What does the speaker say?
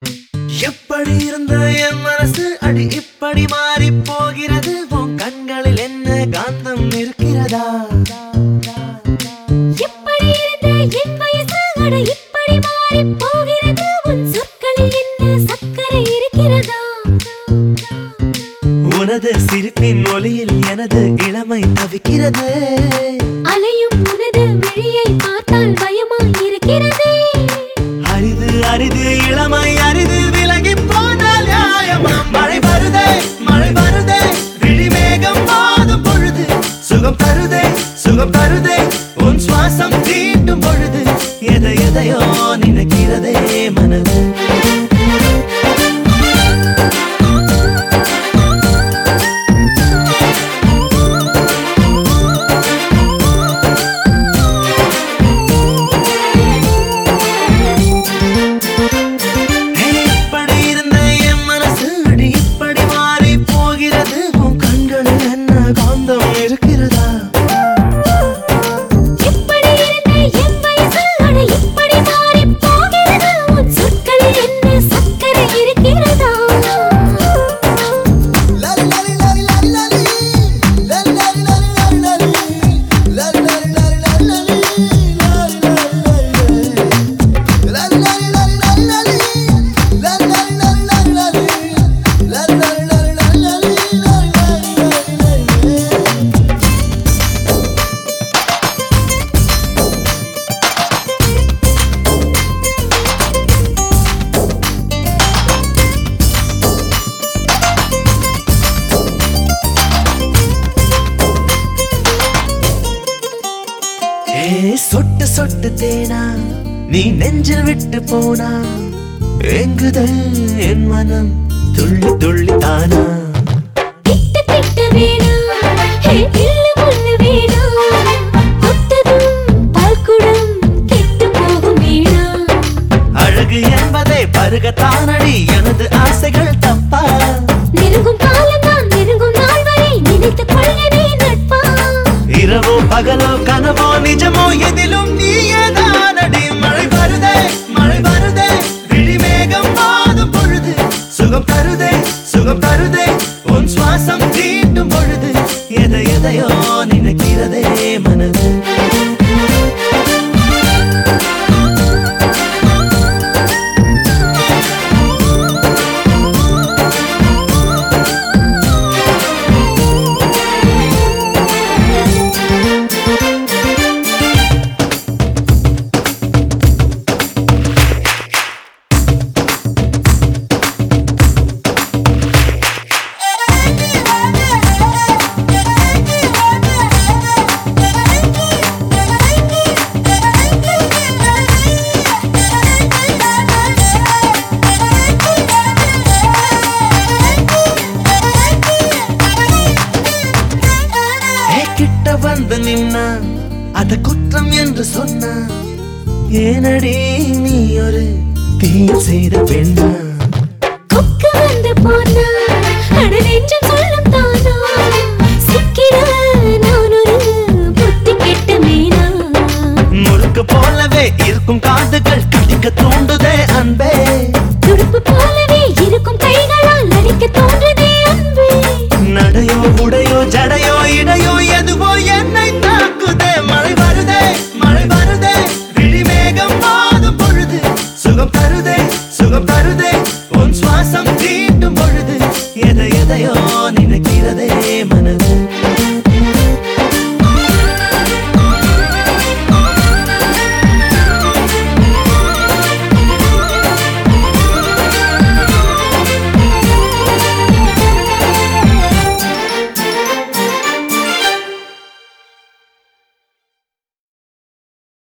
எப்படி இருந்த என் மனசு அடி இப்படி மாறி போகிறது உன் கண்களில் என்ன காந்தம் இருக்கிறதா எப்படி இருந்த என் வயசு அட இப்படி மாறிப் போகிறது உன் சொற்களில் என்ன சர்க்கரை இருக்கிறதா உனது சிரிப்பின் ஒளியில் எனது இளமை தவிக்கிறது அலையும் உனது விழியை பார்த்தால் பயமாய் இருக்கிறதே அரிது அரிது இளமை அரிது விலகி போனால் நியாயமா மழை வருதே மழை வருதே விழிமேகம் மாதும் பொழுது சுகம் தருதே சுகம் தருதே உன் சுவாசம் தீண்டும் பொழுது எதை எதையோ நினைக்கிறதே மனது ஹே, இப்படி இருந்த என் மனசு அடி இப்படி மாறி போகிறது உன் கண்களில் என்ன காந்தம் இருக்கிறதா எப்படி இருந்த என் வயசு அட இப்படி மாறிப் போகிறது உன் சொற்களில் என்ன சர்க்கரை இருக்கிறதா ஏ சொட்டு சொட்டு தேனா நீ நெஞ்சில் விட்டு போனா எங்குதே என் மனம் துள்ளி துள்ளி தானா திட்டு திட்டு வேணாம் ஹே இல்லு முள்ளு வேணாம் ஒத்ததும் பால்குடம் கெட்டு போகும் வேணாம் அழகு என்பதே பருகத்தானடி எனது ஆசைகள் தப்பா நெருங்கும் காலம்தான் நெருங்கும் நாள் வரை நினைத்துக் கொள்கிறே நட்பா இரவோ பகலோ கனவோ நிஜமோ எதிலும் நீயே தானடி மழை வருதே மழை வருதே விழிமேகம் மாதும் பொழுது சுகம் தருதே சுகம் தருதே உன் சுவாசம் தீண்டும் பொழுது எதை எதையோ நினைக்கிறதே மனது ஏ கிட்ட வந்து நின்னா அத குற்றம் என்று சொன்னா ஏனடி நீ ஒரு தீயில் செய்த பெண்ணா கொக்கு வந்து போனா அட நெஞ்சம் சொல்லும் தானா சிக்கிட நான் ஒரு புத்தி கெட்ட மீனா முறுக்கு போலவே இருக்கும் காதுகள் கடிக்க தூண்டுதே அன்பே துடுப்பு போலவே இருக்கும் கைகளால் நடிக்க தோன்றுதே அன்பே நடையோ உடையோ ஜடையோ இடையோ எதுவோ என்னை தாக்குதே மழை வருதே மழை வருதே விழிமேகம் மாதும் பொழுது சுகம் தருதே சுகம் தருதே உன் சுவாசம் தீண்டும் பொழுது எதை எதையோ நினைக்கிறதே மனது